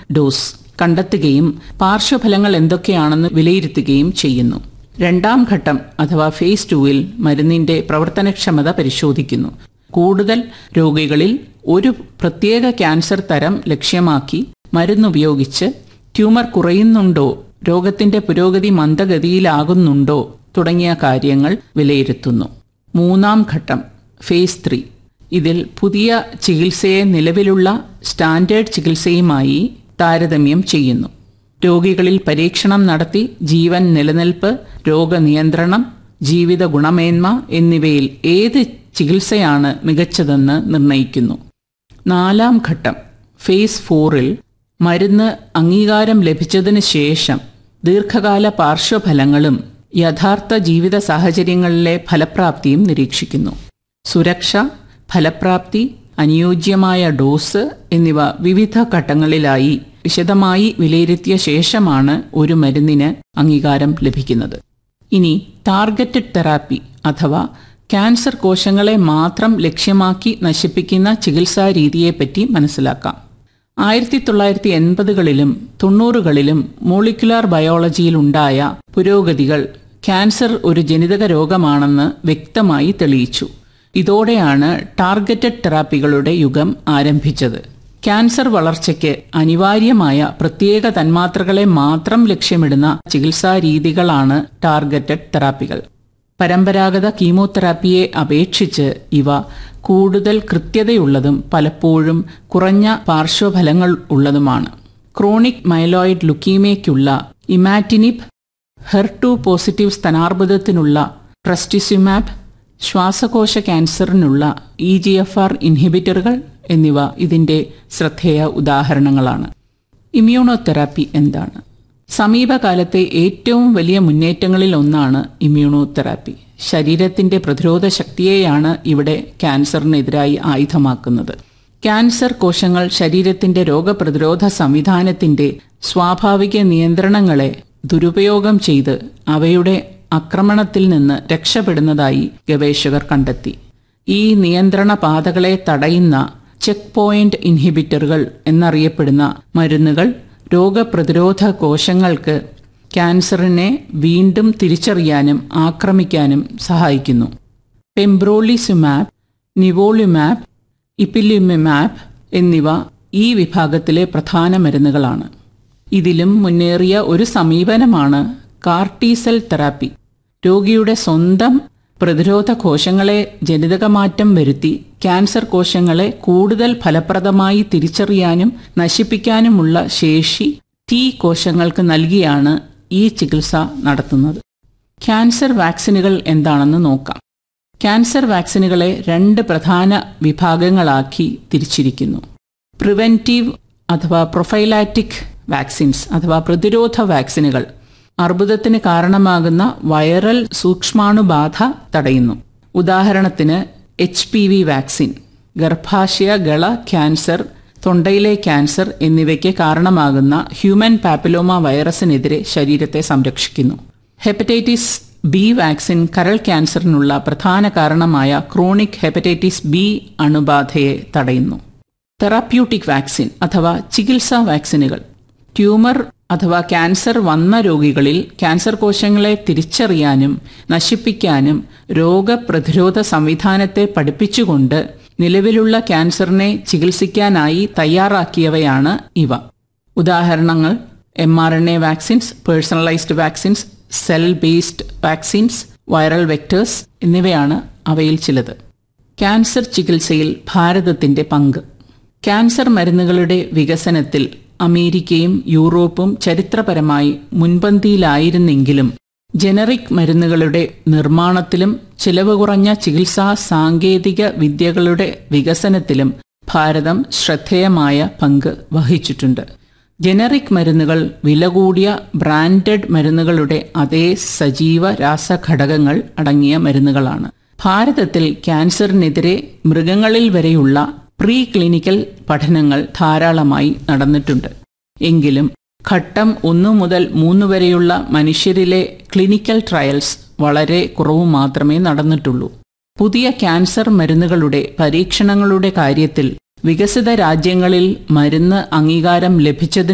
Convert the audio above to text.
dose കണ്ടെത്തുകയും പാർശ്വഫലങ്ങൾ എന്തൊക്കെയാണെന്ന് വിലയിരുത്തുകയും ചെയ്യുന്നു രണ്ടാം ഘട്ടം അഥവാ ഫേസ് ടുവിൽ മരുന്നിന്റെ പ്രവർത്തനക്ഷമത പരിശോധിക്കുന്നു കൂടുതൽ രോഗികളിൽ ഒരു പ്രത്യേക ക്യാൻസർ തരം ലക്ഷ്യമാക്കി മരുന്നുപയോഗിച്ച് ട്യൂമർ കുറയുന്നുണ്ടോ രോഗത്തിന്റെ പുരോഗതി മന്ദഗതിയിലാകുന്നുണ്ടോ തുടങ്ങിയ കാര്യങ്ങൾ വിലയിരുത്തുന്നു മൂന്നാം ഘട്ടം ഫേസ് ത്രീ ഇതിൽ പുതിയ ചികിത്സയെ നിലവിലുള്ള സ്റ്റാൻഡേർഡ് ചികിത്സയുമായി താരതമ്യം ചെയ്യുന്നു രോഗികളിൽ പരീക്ഷണം നടത്തി ജീവൻ നിലനിൽപ്പ് രോഗനിയന്ത്രണം ജീവിത ഗുണമേന്മ എന്നിവയിൽ ഏത് ചികിത്സയാണ് മികച്ചതെന്ന് നിർണയിക്കുന്നു നാലാം ഘട്ടം ഫേസ് ഫോറിൽ മരുന്ന് അംഗീകാരം ലഭിച്ചതിന് ശേഷം ദീർഘകാല പാർശ്വഫലങ്ങളും യഥാർത്ഥ ജീവിത സാഹചര്യങ്ങളിലെ ഫലപ്രാപ്തിയും നിരീക്ഷിക്കുന്നു സുരക്ഷ ഫലപ്രാപ്തി അനുയോജ്യമായ ഡോസ് എന്നിവ വിവിധ ഘട്ടങ്ങളിലായി വിശദമായി വിലയിരുത്തിയ ശേഷമാണ് ഒരു മരുന്നിന് അംഗീകാരം ലഭിക്കുന്നത് ഇനി ടാർഗറ്റഡ് തെറാപ്പി അഥവാ ക്യാൻസർ കോശങ്ങളെ മാത്രം ലക്ഷ്യമാക്കി നശിപ്പിക്കുന്ന ചികിത്സാ രീതിയെപ്പറ്റി മനസ്സിലാക്കാം ആയിരത്തി തൊള്ളായിരത്തി എൺപതുകളിലും തൊണ്ണൂറുകളിലും മോളിക്കുലാർ ബയോളജിയിലുണ്ടായ പുരോഗതികൾ ക്യാൻസർ ഒരു ജനിതക രോഗമാണെന്ന് വ്യക്തമായി തെളിയിച്ചു ഇതോടെയാണ് ടാർഗറ്റഡ് തെറാപ്പികളുടെ യുഗം ആരംഭിച്ചത് ക്യാൻസർ വളർച്ചയ്ക്ക് അനിവാര്യമായ പ്രത്യേക തന്മാത്രകളെ മാത്രം ലക്ഷ്യമിടുന്ന ചികിത്സാ രീതികളാണ് ടാർഗറ്റഡ് തെറാപ്പികൾ പരമ്പരാഗത കീമോതെറാപ്പിയെ അപേക്ഷിച്ച് ഇവ കൂടുതൽ കൃത്യതയുള്ളതും പലപ്പോഴും കുറഞ്ഞ പാർശ്വഫലങ്ങൾ ഉള്ളതുമാണ് ക്രോണിക് മൈലോയിഡ് ലുക്കീമിയയ്ക്കുള്ള ഇമാറ്റിനിബ് ഹെർടു പോസിറ്റീവ് സ്തനാർബുദത്തിനുള്ള ട്രസ്റ്റിസിമാബ് ശ്വാസകോശ ക്യാൻസറിനുള്ള ഇ ജി എഫ് ആർ ഇൻഹിബിറ്ററുകൾ എന്നിവ ഇതിന്റെ ശ്രദ്ധേയ ഉദാഹരണങ്ങളാണ് ഇമ്മ്യൂണോതെറാപ്പി എന്താണ് സമീപകാലത്തെ ഏറ്റവും വലിയ മുന്നേറ്റങ്ങളിൽ ഒന്നാണ് ഇമ്മ്യൂണോതെറാപ്പി ശരീരത്തിന്റെ പ്രതിരോധ ശക്തിയെയാണ് ഇവിടെ ക്യാൻസറിനെതിരായി ആയുധമാക്കുന്നത് ക്യാൻസർ കോശങ്ങൾ ശരീരത്തിന്റെ രോഗപ്രതിരോധ സംവിധാനത്തിന്റെ സ്വാഭാവിക നിയന്ത്രണങ്ങളെ ദുരുപയോഗം ചെയ്ത് അവയുടെ ആക്രമണത്തിൽ നിന്ന് രക്ഷപ്പെടുന്നതായി ഗവേഷകർ കണ്ടെത്തി ഈ നിയന്ത്രണ പാതകളെ തടയുന്ന ചെക്ക് പോയിന്റ് ഇൻഹിബിറ്ററുകൾ എന്നറിയപ്പെടുന്ന മരുന്നുകൾ രോഗപ്രതിരോധ കോശങ്ങൾക്ക് ക്യാൻസറിനെ വീണ്ടും തിരിച്ചറിയാനും ആക്രമിക്കാനും സഹായിക്കുന്നു പെംബ്രോളിസുമാബ് നിവോളിമാബ് ഇപ്പിലിമിമാബ് എന്നിവ ഈ വിഭാഗത്തിലെ പ്രധാന മരുന്നുകളാണ് ഇതിലും മുന്നേറിയ ഒരു സമീപനമാണ് കാർട്ടീസെൽ തെറാപ്പി രോഗിയുടെ സ്വന്തം പ്രതിരോധ കോശങ്ങളെ ജനിതകമാറ്റം വരുത്തി ക്യാൻസർ കോശങ്ങളെ കൂടുതൽ ഫലപ്രദമായി തിരിച്ചറിയാനും നശിപ്പിക്കാനുമുള്ള ശേഷി ടി കോശങ്ങൾക്ക് നൽകിയാണ് ഈ ചികിത്സ നടത്തുന്നത് ക്യാൻസർ വാക്സിനുകൾ എന്താണെന്ന് നോക്കാം ക്യാൻസർ വാക്സിനുകളെ രണ്ട് പ്രധാന വിഭാഗങ്ങളാക്കി തിരിച്ചിരിക്കുന്നു പ്രിവെന്റീവ് അഥവാ പ്രൊഫൈലാറ്റിക് വാക്സിൻസ് അഥവാ പ്രതിരോധ വാക്സിനുകൾ അർബുദത്തിന് കാരണമാകുന്ന വൈറൽ സൂക്ഷ്മാണുബാധ തടയുന്നു ഉദാഹരണത്തിന് എച്ച് പി വി വാക്സിൻ ഗർഭാശയ ഗള ക്യാൻസർ തൊണ്ടയിലെ ക്യാൻസർ എന്നിവയ്ക്ക് കാരണമാകുന്ന ഹ്യൂമൻ പാപ്പിലോമ വൈറസിനെതിരെ ശരീരത്തെ സംരക്ഷിക്കുന്നു ഹെപ്പറ്റൈറ്റിസ് ബി വാക്സിൻ കരൾ ക്യാൻസറിനുള്ള പ്രധാന കാരണമായ ക്രോണിക് ഹെപ്പറ്റൈറ്റിസ് ബി അണുബാധയെ തടയുന്നു തെറാപ്യൂട്ടിക് വാക്സിൻ അഥവാ ചികിത്സാ വാക്സിനുകൾ ട്യൂമർ അഥവാ ക്യാൻസർ വന്ന രോഗികളിൽ ക്യാൻസർ കോശങ്ങളെ തിരിച്ചറിയാനും നശിപ്പിക്കാനും രോഗപ്രതിരോധ സംവിധാനത്തെ പഠിപ്പിച്ചുകൊണ്ട് നിലവിലുള്ള ക്യാൻസറിനെ ചികിത്സിക്കാനായി തയ്യാറാക്കിയവയാണ് ഇവ ഉദാഹരണങ്ങൾ M R N A vaccines personalised vaccines cell based vaccines viral vectors എന്നിവയാണ് അവയിൽ ചിലത് ക്യാൻസർ ചികിത്സയിൽ ഭാരതത്തിന്റെ പങ്ക് ക്യാൻസർ മരുന്നുകളുടെ വികസനത്തിൽ അമേരിക്കയും യൂറോപ്പും ചരിത്രപരമായി മുൻപന്തിയിലായിരുന്നെങ്കിലും ജനറിക് മരുന്നുകളുടെ നിർമ്മാണത്തിലും ചിലവ് കുറഞ്ഞ ചികിത്സാ സാങ്കേതിക വിദ്യകളുടെ വികസനത്തിലും ഭാരതം ശ്രദ്ധേയമായ പങ്ക് വഹിച്ചിട്ടുണ്ട് ജനറിക് മരുന്നുകൾ വില കൂടിയ ബ്രാൻഡഡ് മരുന്നുകളുടെ അതേ സജീവ രാസഘടകങ്ങൾ അടങ്ങിയ മരുന്നുകളാണ് ഭാരതത്തിൽ ക്യാൻസറിനെതിരെ മൃഗങ്ങളിൽ വരെയുള്ള പ്രീ ക്ലിനിക്കൽ പഠനങ്ങൾ ധാരാളമായി നടന്നിട്ടുണ്ട് എങ്കിലും ഘട്ടം ഒന്നു മുതൽ മൂന്ന് വരെയുള്ള മനുഷ്യരിലെ ക്ലിനിക്കൽ ട്രയൽസ് വളരെ കുറവ് മാത്രമേ നടന്നിട്ടുള്ളൂ പുതിയ ക്യാൻസർ മരുന്നുകളുടെ പരീക്ഷണങ്ങളുടെ കാര്യത്തിൽ വികസിത രാജ്യങ്ങളിൽ മരുന്ന് അംഗീകാരം ലഭിച്ചതിന്